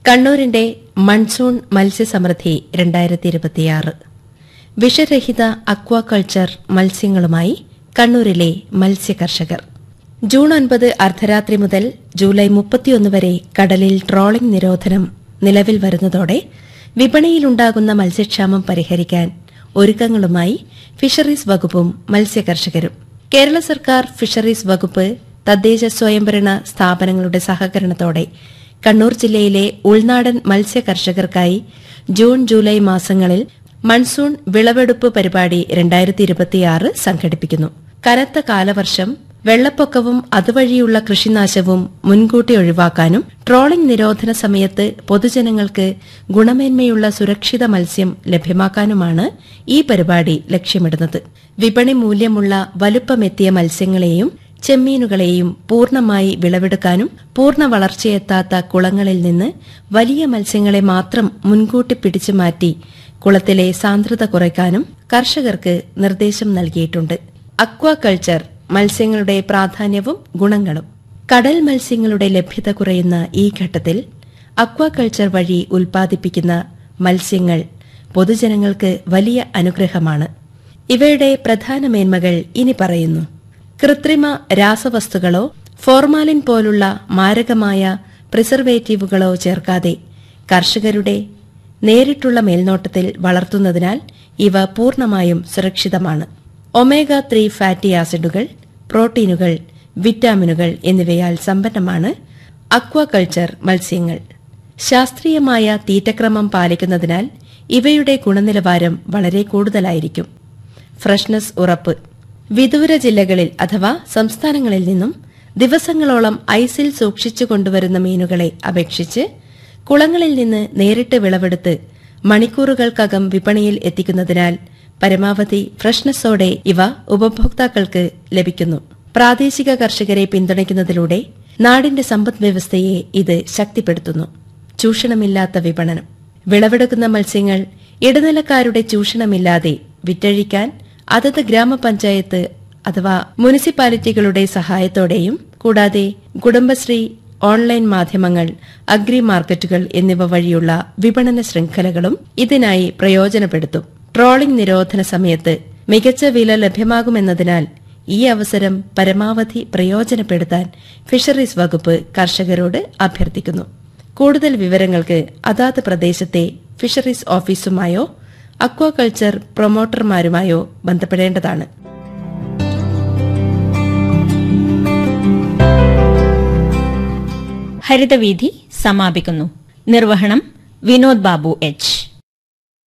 കണ്ണൂരിന്റെ monsoon മത്സ്യസമൃദ്ധി രണ്ടായിരത്തി ഇരുപത്തിയാറ് വിഷരഹിത aquaculture മത്സ്യങ്ങളുമായി കണ്ണൂരിലെ മത്സ്യകർഷകർ ജൂൺ ഒൻപത് അർദ്ധരാത്രി മുതൽ ജൂലൈ മുപ്പത്തിയൊന്ന് വരെ കടലിൽ ട്രോളിംഗ് നിരോധനം നിലവിൽ വരുന്നതോടെ വിപണിയിലുണ്ടാകുന്ന മത്സ്യക്ഷാമം പരിഹരിക്കാൻ ഒരുക്കങ്ങളുമായി ഫിഷറീസ് വകുപ്പും മത്സ്യകർഷകരും കേരള സർക്കാർ ഫിഷറീസ് വകുപ്പ് തദ്ദേശ സ്വയംഭരണ സ്ഥാപനങ്ങളുടെ സഹകരണത്തോടെ കണ്ണൂർ ജില്ലയിലെ ഉൾനാടൻ മത്സ്യകർഷകർക്കായി ജൂൺ ജൂലൈ മാസങ്ങളിൽ മൺസൂൺ വിളവെടുപ്പ് പരിപാടി രണ്ടായിരത്തി ഇരുപത്തിയാറ് സംഘടിപ്പിക്കുന്നു കനത്ത കാലവർഷം വെള്ളപ്പൊക്കവും അതുവഴിയുള്ള കൃഷിനാശവും മുൻകൂട്ടി ഒഴിവാക്കാനും ട്രോളിംഗ് നിരോധന സമയത്ത് പൊതുജനങ്ങൾക്ക് ഗുണമേന്മയുള്ള സുരക്ഷിത മത്സ്യം ലഭ്യമാക്കാനുമാണ് ഈ പരിപാടി ലക്ഷ്യമിടുന്നത് വിപണി മൂല്യമുള്ള വലുപ്പമെത്തിയ മത്സ്യങ്ങളെയും ചെമ്മീനുകളെയും പൂർണ്ണമായി വിളവെടുക്കാനും പൂർണ്ണ വളർച്ചയെത്താത്ത കുളങ്ങളിൽ നിന്ന് വലിയ മത്സ്യങ്ങളെ മാത്രം മുൻകൂട്ടി പിടിച്ചു മാറ്റി കുളത്തിലെ സാന്ദ്രത കുറയ്ക്കാനും കർഷകർക്ക് നിർദ്ദേശം നൽകിയിട്ടുണ്ട് അക്വാകൾച്ചർ മത്സ്യങ്ങളുടെ പ്രാധാന്യവും ഗുണങ്ങളും കടൽ മത്സ്യങ്ങളുടെ ലഭ്യത കുറയുന്ന ഈ ഘട്ടത്തിൽ അക്വാകൾച്ചർ വഴി ഉൽപ്പാദിപ്പിക്കുന്ന മത്സ്യങ്ങൾ പൊതുജനങ്ങൾക്ക് വലിയ അനുഗ്രഹമാണ് ഇവയുടെ പ്രധാന മേന്മകൾ ഇനി പറയുന്നു കൃത്രിമ രാസവസ്തുക്കളോ ഫോർമാലിൻ പോലുള്ള മാരകമായ പ്രിസർവേറ്റീവുകളോ ചേർക്കാതെ കർഷകരുടെ നേരിട്ടുള്ള മേൽനോട്ടത്തിൽ വളർത്തുന്നതിനാൽ ഇവ പൂർണ്ണമായും സുരക്ഷിതമാണ് ഒമേഗ ത്രീ ഫാറ്റി ആസിഡുകൾ പ്രോട്ടീനുകൾ വിറ്റാമിനുകൾ എന്നിവയാൽ സമ്പന്നമാണ് അക്വാകൾച്ചർ മത്സ്യങ്ങൾ ശാസ്ത്രീയമായ തീറ്റക്രമം പാലിക്കുന്നതിനാൽ ഇവയുടെ ഗുണനിലവാരം വളരെ കൂടുതലായിരിക്കും ഫ്രഷ്നസ് ഉറപ്പ് വിദൂര ജില്ലകളിൽ അഥവാ സംസ്ഥാനങ്ങളിൽ നിന്നും ദിവസങ്ങളോളം ഐസിൽ സൂക്ഷിച്ചു കൊണ്ടുവരുന്ന മീനുകളെ അപേക്ഷിച്ച് കുളങ്ങളിൽ നിന്ന് നേരിട്ട് വിളവെടുത്ത് മണിക്കൂറുകൾക്കകം വിപണിയിൽ എത്തിക്കുന്നതിനാൽ പരമാവധി ഫ്രഷ്നസ്സോടെ ഇവ ഉപഭോക്താക്കൾക്ക് ലഭിക്കുന്നു പ്രാദേശിക കർഷകരെ പിന്തുണയ്ക്കുന്നതിലൂടെ നാടിന്റെ സമ്പദ്വ്യവസ്ഥയെ ഇത് ശക്തിപ്പെടുത്തുന്നു ചൂഷണമില്ലാത്ത വിപണനം വിളവെടുക്കുന്ന മത്സ്യങ്ങൾ ഇടനിലക്കാരുടെ ചൂഷണമില്ലാതെ വിറ്റഴിക്കാൻ അതത് ഗ്രാമപഞ്ചായത്ത് അഥവാ മുനിസിപ്പാലിറ്റികളുടെ സഹായത്തോടെയും കൂടാതെ കുടുംബശ്രീ ഓൺലൈൻ മാധ്യമങ്ങൾ അഗ്രി മാർക്കറ്റുകൾ എന്നിവ വഴിയുള്ള വിപണന ശൃംഖലകളും ഇതിനായി പ്രയോജനപ്പെടുത്തും ട്രോളിംഗ് നിരോധന സമയത്ത് മികച്ച വില ലഭ്യമാകുമെന്നതിനാൽ ഈ അവസരം പരമാവധി പ്രയോജനപ്പെടുത്താൻ ഫിഷറീസ് വകുപ്പ് കർഷകരോട് അഭ്യർത്ഥിക്കുന്നു കൂടുതൽ വിവരങ്ങൾക്ക് അതാത് പ്രദേശത്തെ ഫിഷറീസ് ഓഫീസുമായോ അക്വാകൾച്ചർ പ്രൊമോട്ടർമാരുമായോ ബന്ധപ്പെടേണ്ടതാണ് ഹരിതവീഥി സമാപിക്കുന്നു നിർവഹണം വിനോദ് ബാബു എച്ച്